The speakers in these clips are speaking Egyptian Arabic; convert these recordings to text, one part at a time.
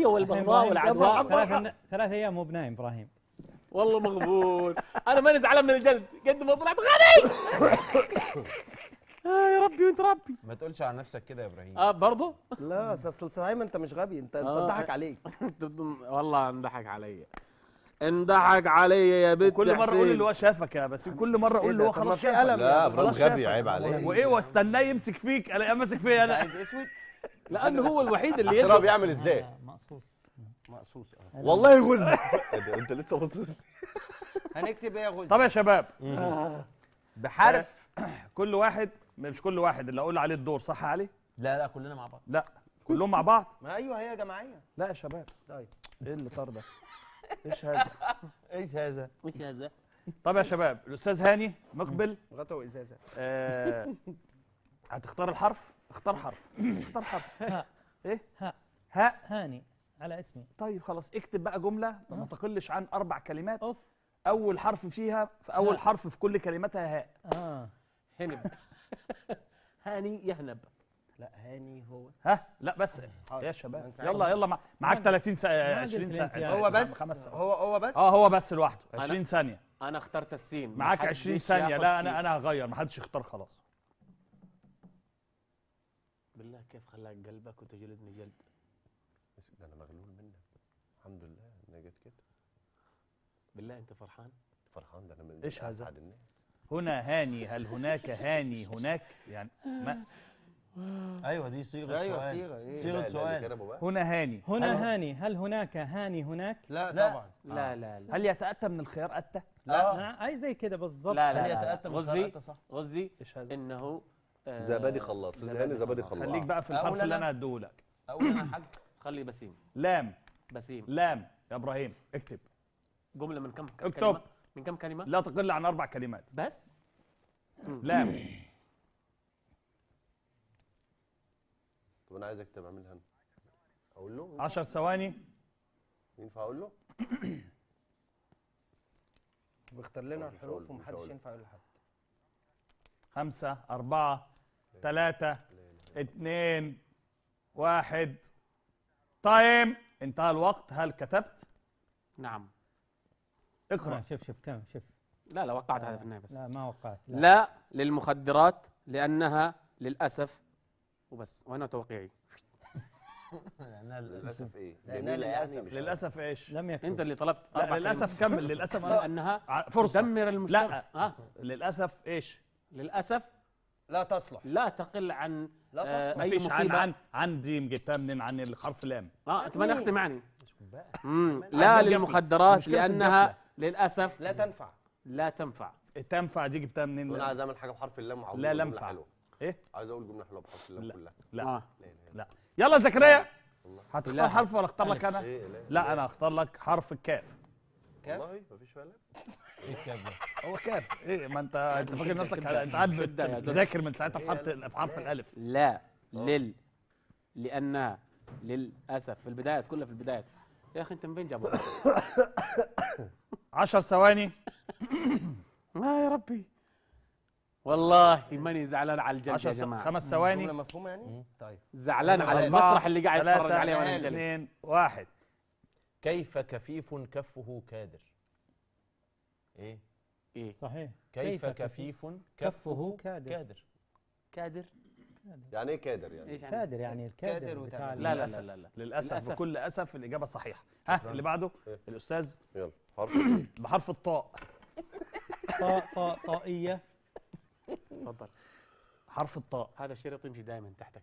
العدائيه والبغضاء والعدوان ثلاث ثلاث ايام مو بنايم ابراهيم والله مغبون انا ماني زعلان من الجلد قد ما طلعت غني آه يا ربي وانت ربي ما تقولش على نفسك كده يا ابراهيم اه برضه لا اصل صحيح انت مش غبي انت انت آه. اتضحك عليك والله انضحك علي انضحك علي يا بنت كل مره حسين. اقول اللي هو شافك يا بس كل مره اقول له هو طب ما خلاص في شافك قلم لا خلاص ابراهيم غبي شافك. عيب عليك وايه واستناه يمسك فيك الاقيه ماسك فيا انا عايز اسود لانه هو الوحيد اللي ترى يقدر بيعمل ازاي آه، مقصوص مقصوص اه والله غز إيه ده، انت لسه باصص هنكتب ايه يا غز طب يا شباب بحرف كل واحد مش كل واحد اللي اقول عليه الدور صح يا علي لا لا كلنا مع بعض لا كلهم مع بعض ما ايوه هي جماعيه لا يا شباب طيب ايه اللي طار ده ايش هذا ايش هذا ايش هذا طب يا شباب الاستاذ هاني مقبل غطا وازازه آه هتختار الحرف اختار حرف اختار حرف هاء ايه هاء هاء هاني على اسمي طيب خلاص اكتب بقى جمله ما تقلش عن اربع كلمات اوف اول حرف فيها في اول هاء. حرف في كل كلماتها هاء اه هنب هاني يهنب لا هاني هو ها لا بس حاضر. يا شباب هنساعد. يلا يلا مع- معاك 30 سنه ما 20 قلت سنه لي أنت هو بس خمس ثواني. هو هو بس اه هو بس لوحده 20 ثانيه انا اخترت السين معاك محدش 20 ثانيه ياخد لا سين. انا انا هغير ما حدش يختار خلاص بالله كيف خلاك قلبك وتجلدني جلد ده انا مغلول منك الحمد لله انها جت كده بالله انت فرحان فرحان ده انا من إيش هذا؟ اسعد الناس هنا هاني هل هناك هاني هناك يعني ما ايوه دي صيغه ايوه سؤال صيغه ايه صيغة لا، لا، سؤال. اللي كتبه بقى. هنا هاني هنا هل, هاني هل هناك هاني هناك لا لا. طبعا لا لا لا هل يتاتى من الخيار اتى لا آه، اي زي كده بالضبط لا هل لا, لا, يتأتى من غزي الخيار صح غزي ايش هذا انه آه، زبادي خلاط استاذ هاني زبادي خلاط خليك بقى في الحرف أقول اللي أنا؟ انا هديهولك اقول انا حاج خلي بسيم لام بسيم لام يا ابراهيم اكتب جمله من كم كم اكتب. كلمه من كم كلمه لا تقل عن اربع كلمات بس لام طب انا عايز اكتب اعملها انا اقول له 10 ثواني ينفع اقول له بيختار لنا مش الحروف هقول- مش ومحدش هقول. ينفع يقول لحد خمسة أربعة ثلاثة اثنين واحد تايم انتهى الوقت هل كتبت؟ نعم اقرأ آه، شوف شوف كم شوف لا لا وقعت هذا في النهايه بس لا ما وقعت لا, لا للمخدرات لانها للاسف وبس وانا توقيعي للاسف ايه لأنها جميله يعني للأسف. مش للأسف ايش؟ لم يكتب انت اللي طلبت لا أربع للأسف كمل للأسف كلمات. أنا لانها ع- فرصة تدمر المجتمع لا ها للأسف ايش؟ للاسف لا تصلح لا تقل عن لا آه، تصلح اي مفيش عن مصيبه عن عن دي جبتها منين عن الحرف لام اه انت ما مين؟ اختي معني مم. عندنا لا قفلة. للمخدرات المشكلة في لانها القفلة. للاسف لا تنفع لا تنفع تنفع دي جبتها منين انا لام؟ عايز اعمل حاجه بحرف اللام وعاوز لا أقول لا جملة ينفع. حلوة. ايه؟ عايز اقول جمله حلوه بحرف اللام لا. كلها لا آه. لا لا لا يلا زكريا هتختار لا. حرف ولا اختار لك انا؟ ايه لا لا انا هختار لك حرف الكاف كاف؟ والله مفيش فعلا هو كاف ايه ما انت انت فاكر نفسك انت قاعد تبدأ يا دكتور. بتذاكر من ساعتها في حرف في حرف الالف لا لل لانها للاسف في البدايات كلها في البدايات يا اخي انت من فين جابوها 10 ثواني آه يا ربي والله ماني زعلان على الجلد يا 10 جماعه خمس جمله ثواني مفهومه يعني طيب زعلان على أربعة، المسرح اللي قاعد يتفرج ثلاثة، عليه وانا مجلد اثنين واحد كيف كفيف كفه كادر ايه ايه صحيح كيف كيف كفيف كفه كفه كادر. كادر كادر يعني ايه كادر يعني ايش يعني كادر يعني الكادر كادر بتاع وتعمل. لا لا للأسف. لا لا, لا. للاسف للأسف. بكل اسف الاجابه صحيحه ها اللي بعده إيه. الاستاذ يلا حرف ايه بحرف الطاء طاء طاء طائية تفضل حرف الطاء هذا الشريط يمشي دائما تحتك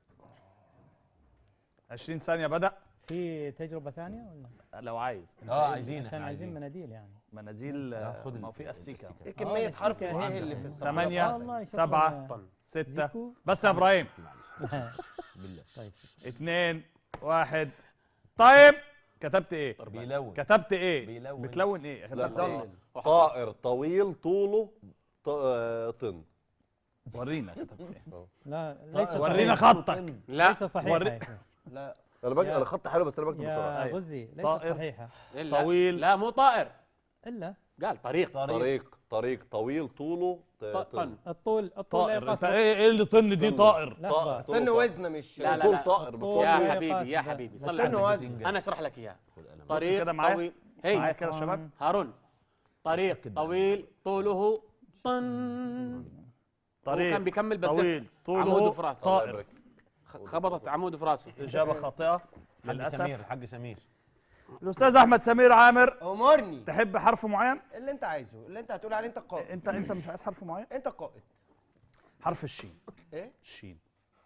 20 ثانيه بدا في تجربة ثانية ولا؟ لو عايز اه عايزين عشان عايزين مناديل يعني مناديل لا، خد ما هو ال- في استيكه ايه آه، كميه بس حرف كده ايه عندك. اللي في الصف ثمانية. آه، والله شكراً. سبعة. طن ستة زيكو. بس يا ابراهيم بالله طيب اثنين واحد طيب كتبت ايه بيلون كتبت ايه بيلون. بتلون ايه لا، كتبت ايه لا. طائر طويل طوله ط- آه، طن ورينا كتبت ايه لا ليس صحيح ورينا خطك لا ليس صحيح وري- يا أخي. لا انا بكتب يا- انا خط حلو بس انا بكتب بسرعه يا أيوة. غزي ليست طائر. صحيحة إلا. طويل. لا مو طائر إلا قال طريق طريق طريق طويل طوله ط- ط- طن الطول الطول طائر لا انت يقاس ايه ايه اللي طن دي طائر طائر لحظة طوله طن طائر. وزن مش لا لا طول لا طائر بس طول يا لا حبيبي يقاس يا ده. حبيبي ده صل طن على وزن. النبي انا اشرح لك اياها بص طريق كده معايا طويل معايا هي كده يا شباب هارون طريق طويل طوله طن طريق كان بيكمل بس طويل عمود طوله في راسه. الله طائر يبارك. خ- خبطت عمود في راسه اجابه خاطئه حاج للاسف سمير الحاج سمير الاستاذ احمد سمير عامر امرني تحب حرف معين اللي انت عايزه اللي انت هتقول عليه انت القائد انت انت مش عايز حرف معين انت القائد حرف الشين ايه الشين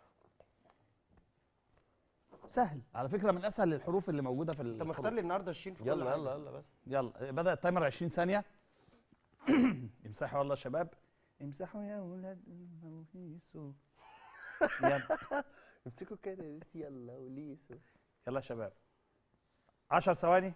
سهل على فكره من اسهل الحروف اللي موجوده في انت مختار لي النهارده الشين في كل يلا حاجة. يلا يلا بس يلا بدا التايمر 20 ثانيه امسحوا يلا يا شباب امسحوا يا ولاد الموهيسو يلا امسكوا كده يلا وليسو يلا يا شباب 10 ثواني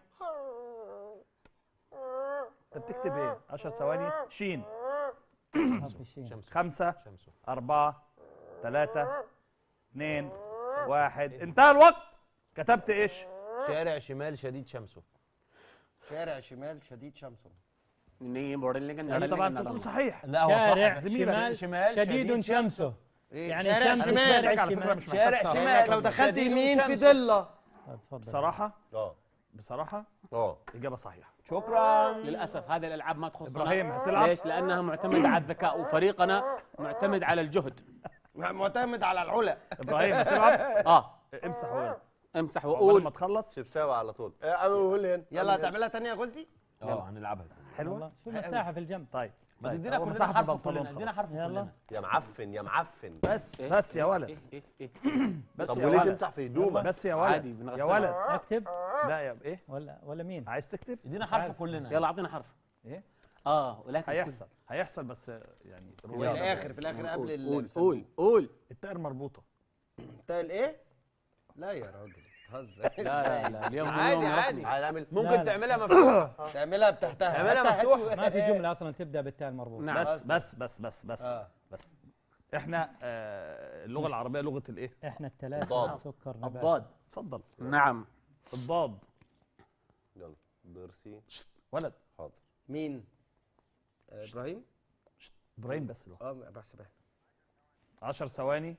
انت بتكتب ايه 10 ثواني شين حرف الشين شمس خمسة شمسه أربعة ثلاثة اثنين واحد انتهى الوقت كتبت ايش؟ شارع شمال شديد شمسه شارع شمال شديد شمسه ني بورلينجن يعني طبعا انت تقول صحيح لا هو شارع صح شمال, شمال شديد شمسه إيه؟ يعني شارع الشمس شمال شارع على فكرة شمال مش محتاج شارع شرح. شمال. لانك لو دخلت شديد يمين في شمسه. ضله اتفضل بصراحة اه بصراحة اه إجابة صحيحة شكرا للاسف هذه الالعاب ما تخصنا إبراهيم، هتلعب؟ ليش؟ لانها معتمده على الذكاء وفريقنا معتمد على الجهد معتمد على العلا إبراهيم هتلعب اه امسح وين امسح أول وقول ما تخلص سبساوي على طول إيه، اعمل هول هنا يلا اعمل هنا. هتعملها تانية يا غزي اه هنلعبها تاني. حلوة والله شو المساحه في الجنب طيب ما طيب تدينا هو كلنا مساحة في حرف البنطلون كلنا ادينا خلاص. حرف يلا. كلنا يا معفن يا معفن بس إيه؟ بس يا ولد إيه إيه إيه بس طب يا وليه ولد تمسح في هدومك بس يا ولد عادي يا بنغسلها. ولد اكتب لا يا ايه ولا ولا مين عايز تكتب ادينا حرف كلنا يلا اعطينا حرف ايه اه ولكن هيحصل هيحصل بس يعني في روية. الاخر في الاخر قبل ال- قول قول قول التاير مربوطة بتاع ايه لا يا راجل بتهزر لا لا لا اليوم عادي، يوم عادي. رسمي. عادي اعمل لا، ممكن لا. تعملها مفتوحه تعملها بتحتها تعملها حتى مفتوح. هتو- ما في جمله اصلا تبدا بالتاء المربوط نعم. بس بس بس بس بس آه. بس احنا آه اللغة العربية لغة الايه؟ احنا الثلاثه الضاد. سكر نبات الضاد اتفضل نعم الضاد يلا ضرسي ولد حاضر مين آه، ابراهيم ابراهيم بس الوقت اه بحسبها 10 ثواني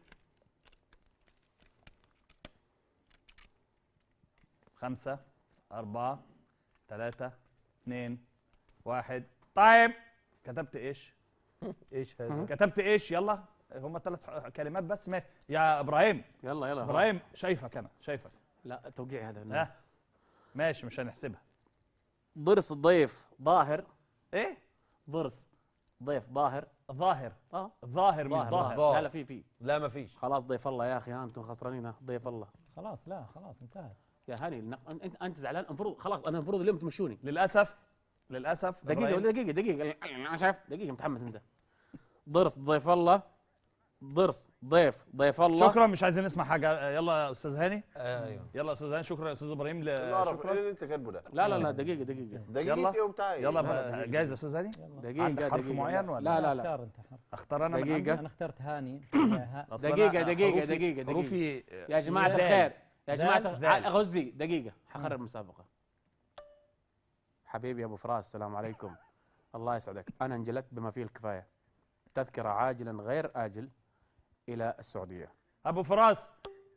خمسة أربعة ثلاثة اثنين واحد تايم كتبت ايش؟ ايش هذا كتبت ايش يلا هما ثلاث كلمات بس ما يا ابراهيم يلا يلا ابراهيم شايفك انا شايفك لا توقيعي هذا ها ماشي مش هنحسبها ضرس الضيف ظاهر ايه ضرس ضيف ظاهر ظاهر اه ظاهر مش ظاهر لا لا في في لا ما فيش خلاص ضيف الله يا اخي ها انتم خسرانين ها ضيف الله خلاص لا خلاص انتهت يا هاني النق- انت انت زعلان المفروض خلاص انا المفروض اليوم تمشوني للاسف للاسف دقيقه إبراهيم. ولا دقيقه دقيقه انا شايف دقيقه متحمس انت ضرس ضيف الله ضرس ضيف ضيف الله شكرا مش عايزين نسمع حاجه يلا يا استاذ هاني ايوه يلا يا استاذ هاني شكرا يا استاذ ابراهيم ل- لا اعرف ايه شكرا اللي انت كاتبه ده لا لا لا دقيقه دقيقه دقيقة ايه وبتاع ايه يلا لا، بقى دقيقة. جاهز يا استاذ هاني دقيقه عندك حرف دقيقة. معين ولا؟ لا لا لا اختار انت حرف اختار انا من دقيقة. عندي؟ انا اخترت هاني ها أصل أنا دقيقة دقيقة حروفي- دقيقة دقيقة حروفي يا جماعة ذال. الخير يا جماعة ذال. الخير غزي دقيقة حقرر المسابقة حبيبي يا ابو فراس السلام عليكم الله يسعدك انا انجلت بما فيه الكفاية تذكرة عاجلا غير آجل إلى السعودية ابو فراس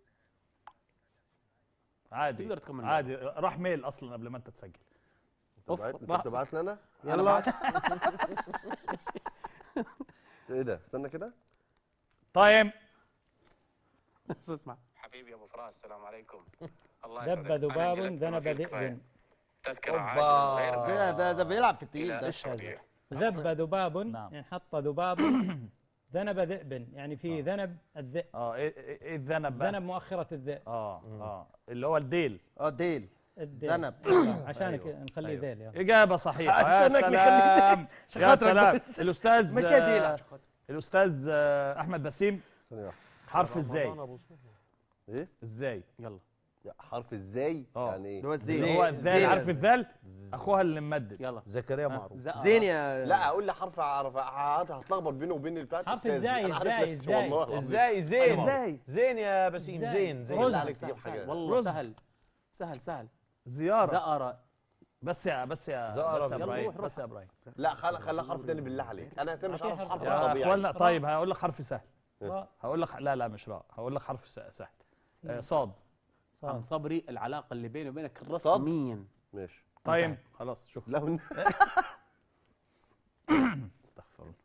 عادي تقدر تكمل عادي راح ميل اصلا قبل ما انت تسجل انت أوف، بعت راح- انت بعت لنا يلا ايه ده استنى كده تايم اسمع حبيبي ابو فراس السلام عليكم الله دب يسعدك ذباب أنا أنجلت بما ذنب فيه الكفاية. ذئب تذكرة أوبا. عاجلا غير كده ده ده بيلعب في التقيل إلى ده السعودية ذب ذباب نعم. انحط ذباب ذنب ذئب يعني في ذنب الذئب اه ايه ايه إيه الذنب بقى؟ ذنب مؤخرة الذئب اه اه اللي هو الديل اه ديل الذئب ذنب. أيوة، عشان أيوة. أيوة. نخليه أيوة. ذيل يا اجابه صحيحه يا عشانك نخليه سلام عشان يا خاطرك سلام بس. الاستاذ مش ديل آه، عشان خاطر. الاستاذ آه، احمد بسيم ثانية واحدة حرف ازاي ايه ازاي يلا يا حرف ازاي اه. يعني ايه اللي هو اللي الزين هو الذال زين. عارف الذال اخوها اللي ممدد يلا زكريا معروف زقرة. زين يا لا اقول لي حرف اعرف هت- هتلخبط بينه وبين البتاع حرف أستاذ دي. إزاي، أنا عارف إزاي، نفسي إزاي. والله العظيم. ازاي زين ازاي زين يا بسيم إزاي؟ زين زين رز. عليك تجيب سهل حاجة والله رز. سهل سهل سهل زياره زأر بس يا بس يا زقرب. بس يا يلا ابراهيم روح، روح. بس يا ابراهيم لا خلي خلي حرف تاني بالله عليك انا أساساً مش أعطيه عارف حرف. حرف يا طبيعي اخوانا طيب هقول لك حرف سهل راء هقول لك لا لا مش راء هقول لك حرف س- سهل آه، صاد عم صاد صبري العلاقه اللي بيني وبينك صاد. رسميا ماشي تايم خلاص شكرا لا من- استغفر الله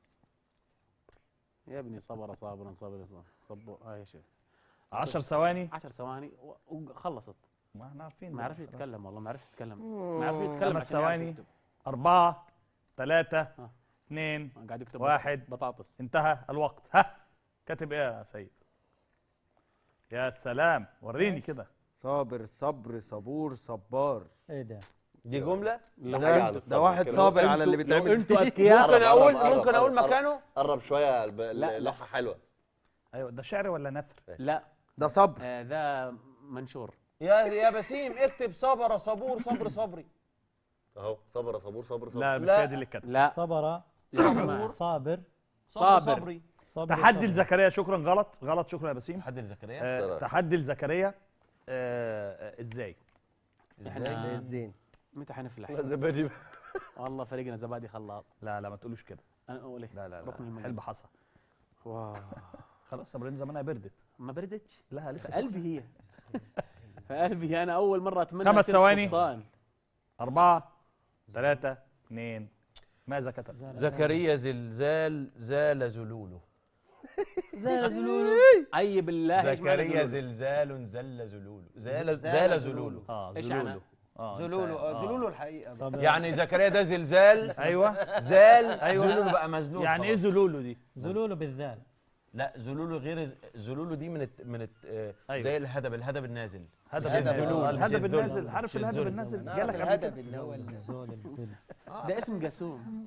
يا ابني صبر صابر صبر صبر هاي شيء 10 ثواني 10 ثواني و- وخلصت ما احنا عارفين ما ده، عرفش خلاص. يتكلم والله ما عرفش يتكلم ما عرف يتكلم خمس عشان يعرف ثواني. يكتب. أربعة ثلاثة آه. اثنين قاعد يكتب واحد. بطاطس انتهى الوقت ها كاتب ايه يا سيد يا سلام وريني كده صابر صبر صبور صبار ايه ده دي جمله لو حاجة عن انتوا الصبر ده واحد كده. صابر على اللي لو بيتعمل انتوا فيه اذكياء قرب، ممكن اقول قرب، ممكن قرب، اقول قرب. مكانه قرب شويه الب- لا. اللوحه حلوه ايوه ده شعر ولا نثر لا ده صبر آه ذا منشور يا يا بسيم اكتب صبر صبور صبر صبري اهو صبر صبور صبر صبر لا مش لا. هي دي اللي كاتب لا صبر يا جماعة. صابر صبر صابر. صبري صبر تحدي صبر. لزكريا شكرا غلط غلط شكرا يا بسيم حد زكريا آه بصراحة. تحدي لزكريا آه آه، ازاي زي احنا الزين متى حنفلح لا زبادي والله فريقنا زبادي خلاط لا لا ما تقولوش كده انا اقول ايه لا لا لا ركن المجد. حلب حصى واو خلاص يا ابراهيم زمانها بردت ما بردتش لا في لسه قلبي هي في قلبي انا اول مره اتمنى خمس أصير ثواني. قبطان. أربعة ثلاثة اثنين ماذا كتب؟ زكريا زلزال زال زلوله زال زلولو اي بالله إيش معنى زكريا زلولو؟ زلزال زل زلوله زال زال زال زلوله. زلوله اه إيش زلولو أنا؟ اه زلولو أنت- آه، زلولو الحقيقه طب يعني زكريا ده زلزال ايوه زال أيوة. زلوله بقى مزلول يعني ايه خلاص. زلولو دي؟ زلوله بالذال لا زلوله غير ز- زلوله دي من الت... من الت... آه، أيوة. زي الهدب الهدب النازل هدب مش النازل الذلول، آه، مش الهدب الذل. النازل عارف مش الهدب الذل. النازل نعرف جالك قبل الهدب كده؟ اللي هو ال- زول الدل ده اسم قسوم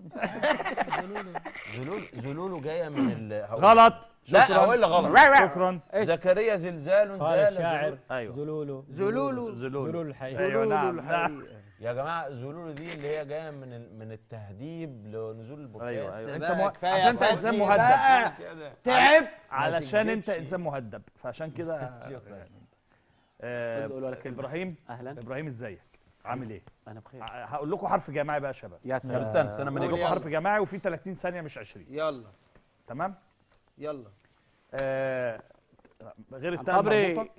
زلول زلوله جايه من ال... هقول- غلط لا شكرا هقول لك غلط شكرا زكريا زلزال قال زال الشاعر زلول. ايوه زلوله زلولو زلولو زلول الحقيقة ايوه زلولو نعم نعم الحقيقه يا جماعه زلوله دي اللي هي جايه من ال... من التهديب لنزول البكاء ايوه ايوه انت بقى مو... كفاية عشان انت فتحي انسان بقى. مهدب تعب علشان انت انسان مهدب فعشان كده شكرا. آه، بس قولوا لك كلمة. ابراهيم اهلا ابراهيم ازيك عامل ايه انا بخير ع- هقول لكم حرف جماعي بقى يا شباب يا طب سلام استنى استنى لما قول هقول نيجي لكم يلا. حرف جماعي وفي 30 ثانيه مش 20 يلا تمام يلا آه غير عم التاء صبري المربوطة.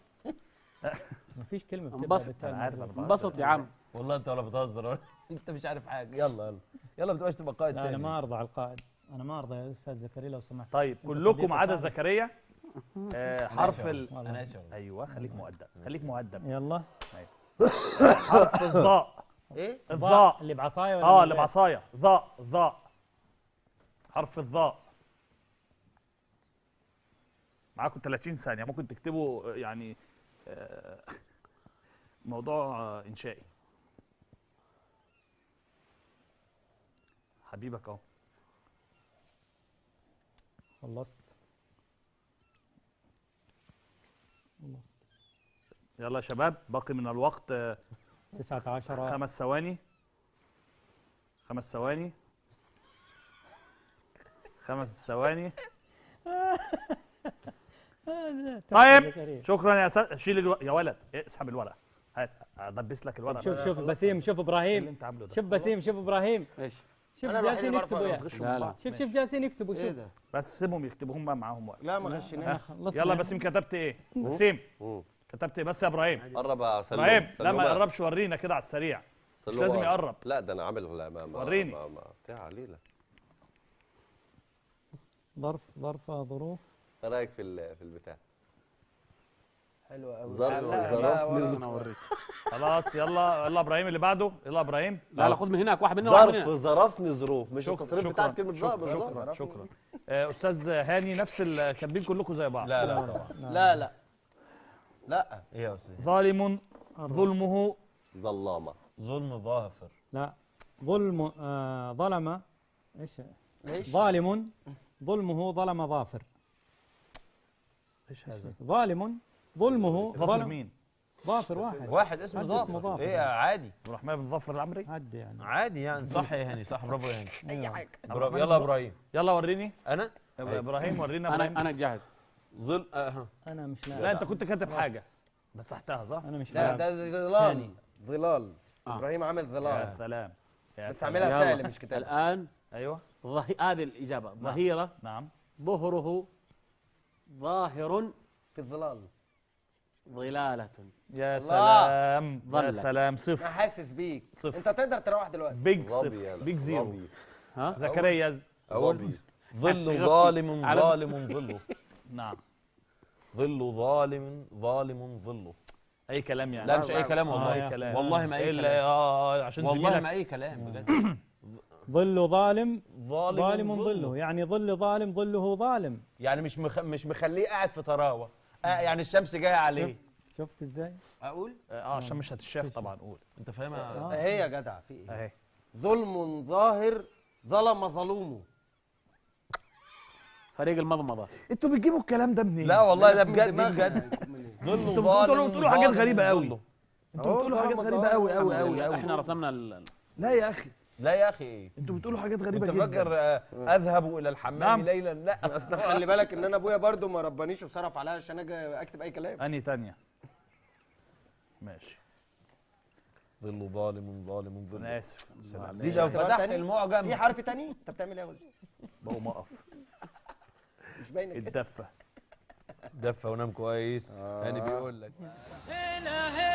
مفيش كلمة بتبدأ انبسط بالتاء أنا عارف، المربوطة. أنا انبسط يا عم والله انت ولا بتهزر ولا انت مش عارف حاجه يلا يلا يلا ما تبقاش تبقى قائد لا تاني أنا ما أرضى على القائد أنا ما أرضى يا أستاذ زكريا لو سمحت طيب أنت كلكم صديقي عدا خالص. زكريا آه حرف والله. ال... والله. انا اسف والله. ايوه خليك مؤدب خليك مؤدب يلا حرف الضاء ايه الضاء اللي بعصاية ولا اه اللي بالبيت؟ بعصايه ضاء ضاء حرف الضاء معاكم 30 ثانيه ممكن تكتبوا آه، يعني آه، موضوع آه، انشائي حبيبك اهو خلصت خلصت يلا يا شباب باقي من الوقت آه، تسعة عشر خمس ثواني خمس ثواني خمس ثواني طيب زكريا. شكرا يا سا... شيل الو... يا ولد إيه، اسحب الورقه هات ادبس لك الورقه شوف شوف بسيم شوف إيه اللي إبراهيم انت عامله ده شوف بسيم شوف إبراهيم ايش شوف انا الوحيد جالسين اللي بعرف يكتبوا يا أغش لا لا شوف شوف جالسين يكتبوا ايه شوف ده بس سيبهم يكتبوهم بقى معاهم وقت لا ما أنا غشناش خلصنا يلا بسيم كتبت ايه بسيم مم. كتبت ايه بس يا ابراهيم قرب يا سلوم ابراهيم لا سلوم ما بقى. يقربش ورينا كده على السريع مش سلوم لازم بقى. يقرب لا ده انا عامل لا ما ما وريني. ما ما بتاع ليلى ظرف ظرفة ظروف ايه رايك في ال- في البتاع حلوه قوي ظرف ظرف انا اوريك خلاص يلا يلا ابراهيم اللي بعده يلا ابراهيم لا لا خذ من هناك واحد منهم واحد من ظرف هنا ظرفني ظروف مش شكرا التصريف شكرا بتاعت كلمه ظرف شكرا شكرا شكرا آه، استاذ هاني نفس ال- كاتبين كلكم زي بعض لا لا طبعا لا لا لا ايه يا استاذ ظالم ظلمه ظلامه ظلم ظاهر لا ظلم آه ظلم ايش ليش ظالم ظلمه ظلم ظافر ايش هذا ظالم ظلمه ظفر ظلم مين ظافر واحد واحد اسمه حد اسمه ظافر ظافر. ايه عادي عبد الرحمن بن ظفر العمري عد يعني عادي يعني صح يا هاني صح برافو يا هاني اي حاجه برافو يلا يا ابراهيم يلا وريني انا ابراهيم ورينا انا ابراهيم انا جاهز ظل آه. انا مش لا انت كنت كاتب حاجه مسحتها صح انا مش لا لاعب. ده ظلال ثاني. ظلال آه. ابراهيم عامل يا ظلال سلام يا بس سلام. اعملها يلا. فعل مش كتاب الآن ايوه ظهي... هذه الإجابة ظهيرة نعم ظهره ظاهر في الظلال ظلالة يا الله. سلام يا ظلت. سلام انا صفر حاسس بيك صفر. انت تقدر تروح دلوقتي بيج غبي صفر يلا، بيج زيرو غبي. ها زكريا غبي ظل ظالم على- ظالم ظله نعم ظل ظالم ظالم ظله اي كلام يعني لا مش اي كلام آه، والله يا اي كلام والله ما اي الا كلام اه عشان والله ما زميلك اي كلام بجد ظل ظالم ظالم ظالم ظله يعني ظل ظالم ظله ظالم يعني مش مخ... مش مخليه قاعد في طراوه آه يعني الشمس جايه عليه شفت ازاي اقول اه عشان مش هتشاف طبعا قول انت فاهمها آه. اهي يا جدع في ايه اهي ظلم ظاهر ظلم ظلومه فريق المضمضة انتوا بتجيبوا الكلام ده منين؟ لا والله ده من بجد دي دماغنا بجد هيكون منين؟ ظل انتوا ظالم بتقولوا بتقولوا حاجات ظالم غريبه قوي ظله. انتوا أهو بتقولوا حاجات ظلم غريبه ظالم. قوي قوي الحمد قوي لله. قوي احنا رسمنا ال... لا يا اخي لا يا اخي ايه انتوا بتقولوا حاجات غريبه انت جدا فاكر آه، اذهب الى الحمام نعم. ليلا لا اصل خلي بالك ان انا ابويا برضو ما ربانيش وصرف عليا عشان اجي اكتب اي كلام انهي تانية ماشي ظل ظالم ظالم انا ظله اسف دي لو اختبار فتحت تاني؟ المعجم في حرف تاني انت بتعمل ايه يا وزير بقوم اقف مش باين كده الدفه دفى ونام كويس هاني بيقول لك هنا